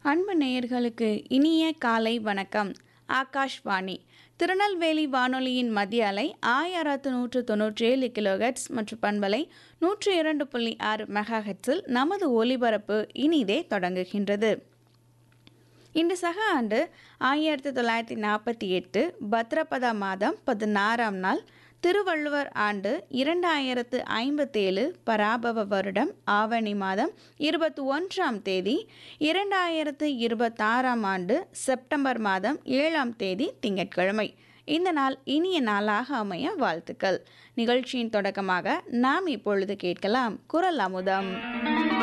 அன்பு நேயர்களுக்கு இனிய காலை வணக்கம் ஆகாஷ்வாணி திருநெல்வேலி வானொலியின் மத்திய அலை ஆயிரத்து நூற்று தொன்னூற்றி ஏழு கிலோஹெட்ஸ் மற்றும் பண்பலை நூற்று இரண்டு புள்ளி ஆறு மெகாஹெட்ஸில் நமது ஒலிபரப்பு இனிதே தொடங்குகின்றது இன்று சக ஆண்டு ஆயிரத்தி தொள்ளாயிரத்தி நாற்பத்தி எட்டு பத்ரபதா மாதம் பதினாறாம் நாள் திருவள்ளுவர் ஆண்டு இரண்டாயிரத்து ஐம்பத்தேழு பராபவ வருடம் ஆவணி மாதம் இருபத்தி ஒன்றாம் தேதி இரண்டாயிரத்து இருபத்தாறாம் ஆண்டு செப்டம்பர் மாதம் ஏழாம் தேதி திங்கட்கிழமை இந்த நாள் இனிய நாளாக அமைய வாழ்த்துக்கள் நிகழ்ச்சியின் தொடக்கமாக நாம் இப்பொழுது கேட்கலாம் குரல் அமுதம்